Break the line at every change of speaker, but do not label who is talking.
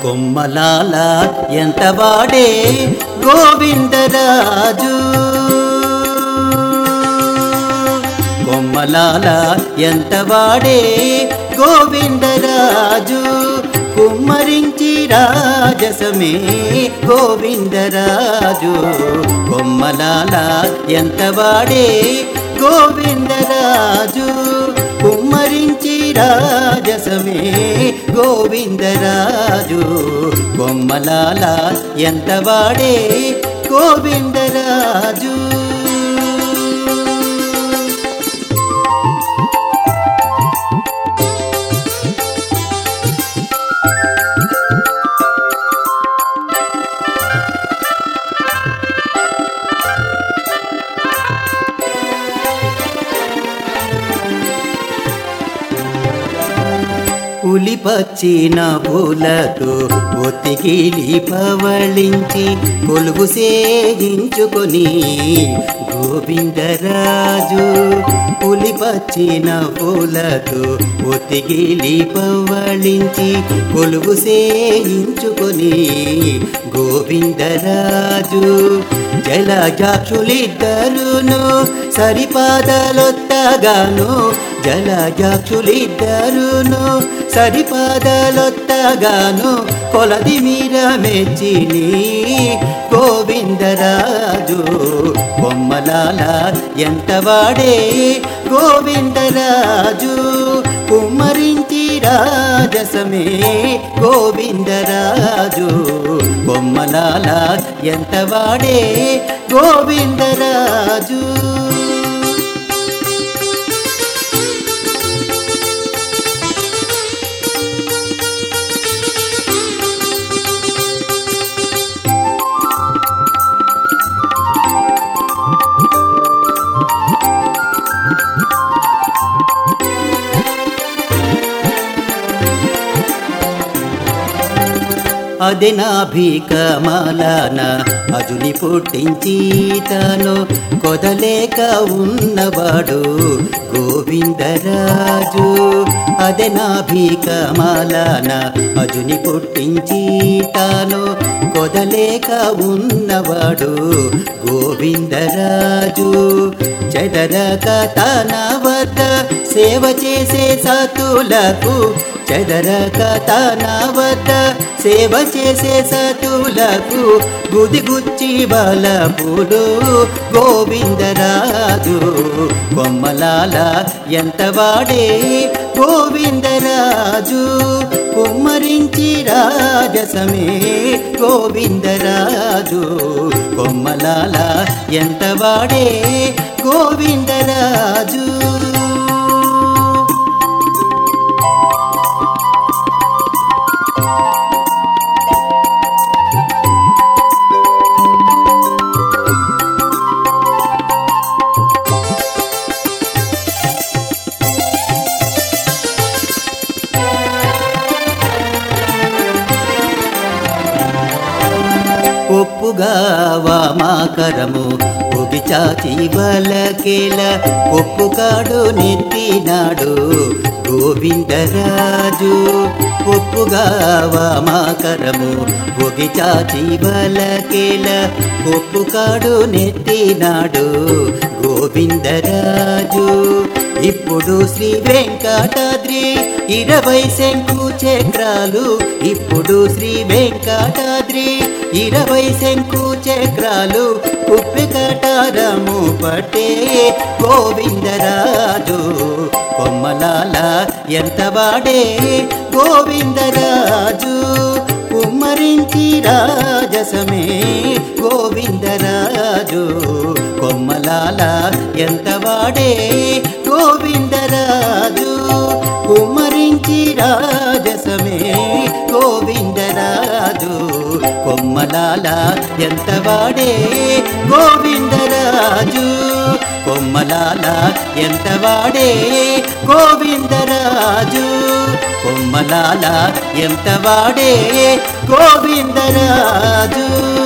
కొమ్మలాల ఎంత వాడే గోవిందరాజు కొమ్మలాల ఎంత వాడే గోవిందరాజు కుమ్మరించి రాజసమే గోవిందరాజు కొమ్మలాల ఎంత వాడే గోవిందరాజు కుమ్మరించి రాజసమే గోవిందరాజు కొమ్మలాల ఎంత వాడే గోవిందరాజు ఉలిపచ్చిన పూలతో ఒత్తికిలి పవళించి కొలువు సేగించుకొని గోవిందరాజు ఉలిపచ్చిన పూలతో ఒత్తికిలి పవళించి కొలువు సేయించుకొని గోవిందరాజు జలజాక్షులిద్దరును సరిపాదలొత్తగాను జలజాక్షులిద్దరును సరిపాదలొత్తగాను కొలది మీర మెచ్చిని గోవిందరాజు బొమ్మలాల ఎంత వాడే గోవిందరాజు కుమ్మరించి రాజసమే గోవిందరాజు బొమ్మలాల ఎంత వాడే గోవిందరాజు అది నా భీకమాలన అజుని పుట్టించి తాను కొదలేక ఉన్నవాడు గోవిందరాజు అదే నా భీకమాలన అజుని పుట్టించి తాను కొదలేక ఉన్నవాడు గోవిందరాజు చెదరక తన వద్ద సేవ చేసే సతులకు చెదరక తన వద్ద సేవ చేసే సతులకు గుదిగుచ్చి బలపుడు గోవిందరాజు కొమ్మలాల ఎంత వాడే గోవిందరాజు కుమ్మరించి రాజసమే గోవిందరాజు కొమ్మలాల ఎంత వాడే గోవిందరాజు ఒప్పుగా వామాకరము ఒగి చాచి బలకేల ఒప్పుకాడు నెత్తినాడు గోవిందరాజు ఒప్పుగా వామాకరము ఒగి చాచి బలకేల ఒప్పుకాడు నెత్తినాడు గోవిందరాజు ఇప్పుడు శ్రీ వెంకటాద్రి ఇరవై శంకు చక్రాలు ఇప్పుడు శ్రీ వెంకటాద్రి ఇరవై శంకు చక్రాలు కుప్పికటారము పట్టే గోవిందరాజు కొమ్మలాల ఎంత వాడే గోవిందరాజు కుమ్మరించి రాజసమే గోవిందరాజు కొమ్మలాల ఎంత వాడే గోవిందరాజు కుమ్మరించి రాజసమే గోవిందరాజు కొమ్మలాల ఎంత వాడే గోవిందరాజు కొమ్మలాల ఎంత వాడే గోవిందరాజు కొమ్మలాల ఎంత వాడే గోవిందరాజు